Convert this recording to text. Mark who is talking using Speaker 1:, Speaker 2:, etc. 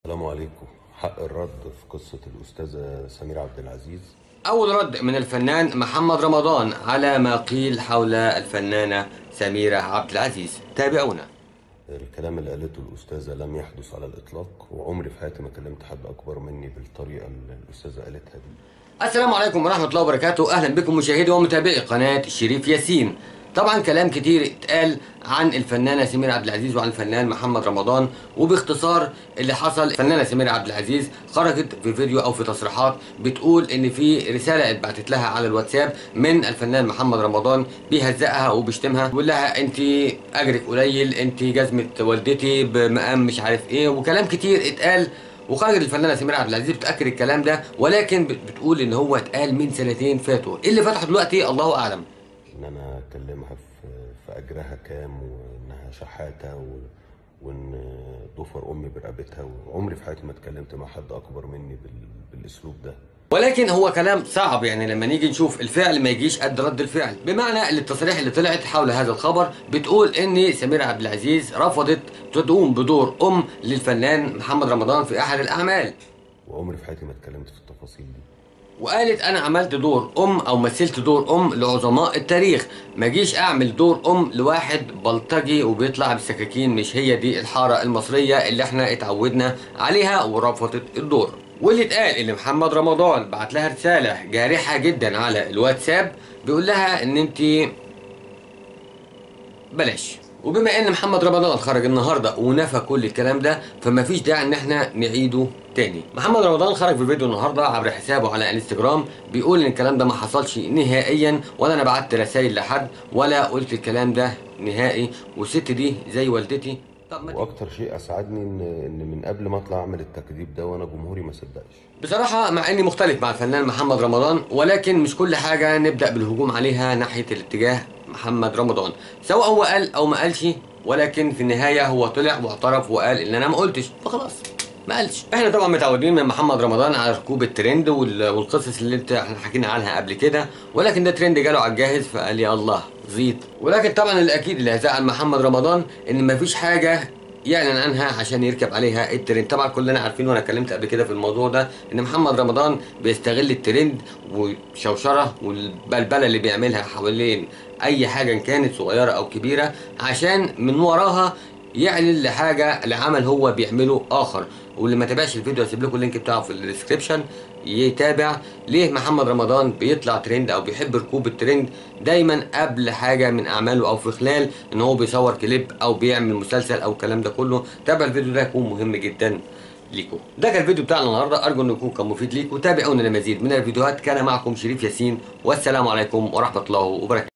Speaker 1: السلام عليكم حق الرد في قصة الأستاذة سميرة عبد العزيز
Speaker 2: أول رد من الفنان محمد رمضان على ما قيل حول الفنانة سميرة عبد العزيز تابعونا
Speaker 1: الكلام اللي قالته الأستاذة لم يحدث على الإطلاق وعمري في حياتي ما كلمت حد أكبر مني بالطريقة اللي الأستاذة قالتها دي
Speaker 2: السلام عليكم ورحمة الله وبركاته أهلا بكم مشاهدي ومتابعي قناة شريف ياسين طبعا كلام كتير اتقال عن الفنانة سميرة عبد العزيز وعن الفنان محمد رمضان وباختصار اللي حصل الفنانة سميرة عبد العزيز خرجت في فيديو او في تصريحات بتقول ان في رسالة اتبعتت لها على الواتساب من الفنان محمد رمضان بيهزقها وبيشتمها بيقول لها انت اجرك قليل انت جزمة والدتي بمقام مش عارف ايه وكلام كتير اتقال وخرجت الفنانه سميرة عبد العزيز بتاكد الكلام ده ولكن بت- بتقول ان هو اتقال من سنتين فاتوا ايه اللي فتحه دلوقتي الله اعلم
Speaker 1: إن أنا أكلمها في في أجرها كام وإنها شحاتة و... وإن ضفر أمي برقبتها وعمري في حياتي ما اتكلمت مع حد أكبر مني بال... بالأسلوب ده
Speaker 2: ولكن هو كلام صعب يعني لما نيجي نشوف الفعل ما يجيش قد رد الفعل بمعنى التصريح اللي طلعت حول هذا الخبر بتقول ان سميرة عبد العزيز رفضت تقوم بدور ام للفنان محمد رمضان في احد الاعمال
Speaker 1: وعمري في حياتي ما اتكلمت في التفاصيل دي
Speaker 2: وقالت انا عملت دور ام او مثلت دور ام لعظماء التاريخ ما جيش اعمل دور ام لواحد بلطجي وبيطلع بالسكاكين مش هي دي الحاره المصريه اللي احنا اتعودنا عليها ورفضت الدور واللي اتقال ان محمد رمضان بعت لها رساله جارحه جدا على الواتساب بيقول لها ان انت بلاش وبما ان محمد رمضان خرج النهارده ونفى كل الكلام ده فما فيش داعي ان احنا نعيده تاني محمد رمضان خرج في فيديو النهارده عبر حسابه على انستجرام بيقول ان الكلام ده ما حصلش نهائيا ولا انا بعت رسائل لحد ولا قلت الكلام ده نهائي والست دي زي والدتي طب ما
Speaker 1: وأكتر شيء أسعدني إن إن من قبل ما أطلع أعمل التكذيب ده وأنا جمهوري ما صدقش
Speaker 2: بصراحة مع اني مختلف مع الفنان محمد رمضان ولكن مش كل حاجة نبدأ بالهجوم عليها ناحية الاتجاه محمد رمضان سواء هو قال او ما قالش ولكن في النهاية هو طلع واعترف وقال ان انا ما قلتش فخلاص ما قالش احنا طبعا متعودين من محمد رمضان على ركوب الترند وال- والقصص اللي انت احنا حكينا عنها قبل كده ولكن ده ترند جاله على الجاهز فقال يا الله زيد ولكن طبعا الاكيد اللي هيزعل محمد رمضان ان مفيش حاجة يعلن عنها عشان يركب عليها الترند طبعا كلنا عارفين وانا اتكلمت قبل كده في الموضوع ده ان محمد رمضان بيستغل الترند والشوشره والبلبله اللي بيعملها حوالين اي حاجه إن كانت صغيره او كبيره عشان من وراها يعلن لحاجه لعمل هو بيعمله اخر واللي ما تابعش الفيديو هسيب لكم اللينك بتاعه في الديسكربشن يتابع ليه محمد رمضان بيطلع ترند او بيحب ركوب الترند دايما قبل حاجه من اعماله او في خلال ان هو بيصور كليب او بيعمل مسلسل او الكلام ده كله تابع الفيديو ده هيكون مهم جدا ليكم ده كان الفيديو بتاعنا النهارده ارجو انه يكون كان مفيد ليكم تابعونا لمزيد من الفيديوهات كان معكم شريف ياسين والسلام عليكم ورحمه الله وبركاته